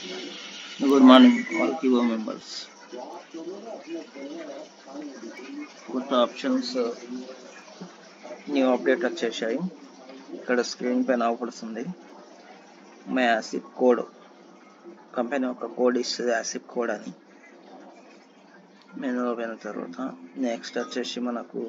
good morning all కివో members కొత్త options new update వచ్చేసాయి ఇక్కడ స్క్రీన్ పైన అవపడుతుంది మై యాసిప్ కోడ్ కంపెనీ ఒక కోడ్ ఇస్తుంది యాసిప్ కోడ్ అని మెనూలో పోయిన తర్వాత నెక్స్ట్ వచ్చేసి మనకు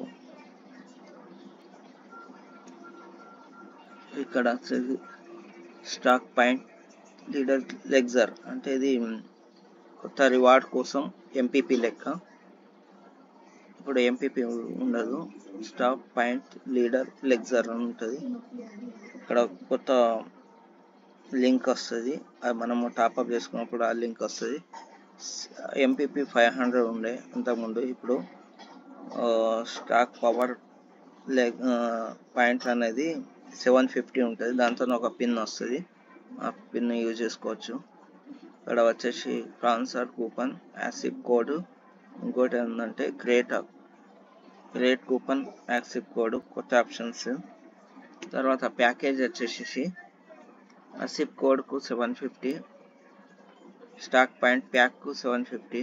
ఇక్కడ వచ్చేసి స్టాక్ పాయింట్ లీడర్ లెగ్జర్ అంటే ఇది కొత్త రివార్డ్ కోసం ఎంపీపీ లెక్క ఇప్పుడు ఎంపీపీ ఉండదు స్టాక్ పాయింట్ లీడర్ లెగ్జర్ అని ఉంటుంది ఇక్కడ కొత్త లింక్ వస్తుంది అది మనము టాప్అప్ చేసుకున్నప్పుడు ఆ లింక్ వస్తుంది ఎంపీపీ ఫైవ్ హండ్రెడ్ ఉండే అంతకుముందు ఇప్పుడు స్టాక్ పవర్ లెగ్ పాయింట్ అనేది సెవెన్ ఫిఫ్టీ ఉంటుంది దాంతో ఒక పిన్ వస్తుంది ఆ పిన్ యూజ్ చేసుకోవచ్చు ఇక్కడ వచ్చేసి ట్రాన్స్ఫర్ కూపన్ యాసిప్ కోడ్ ఇంకోటి ఏంటంటే గ్రేట్ గ్రేట్ కూపన్ యాక్సిప్ కోడ్ కొత్త ఆప్షన్స్ తర్వాత ప్యాకేజ్ వచ్చేసి అసిప్ కోడ్కు సెవెన్ ఫిఫ్టీ స్టాక్ పాయింట్ ప్యాక్కు సెవెన్ ఫిఫ్టీ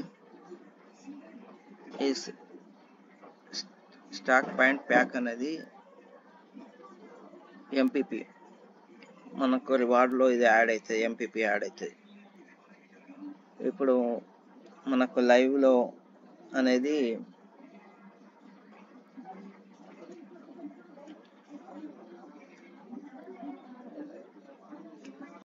ఈ స్టాక్ పాయింట్ ప్యాక్ అనేది ఎంపీపీ మనకు రివార్డ్లో ఇది యాడ్ అవుతుంది ఎంపీపీ యాడ్ అవుతుంది ఇప్పుడు మనకు లైవ్లో అనేది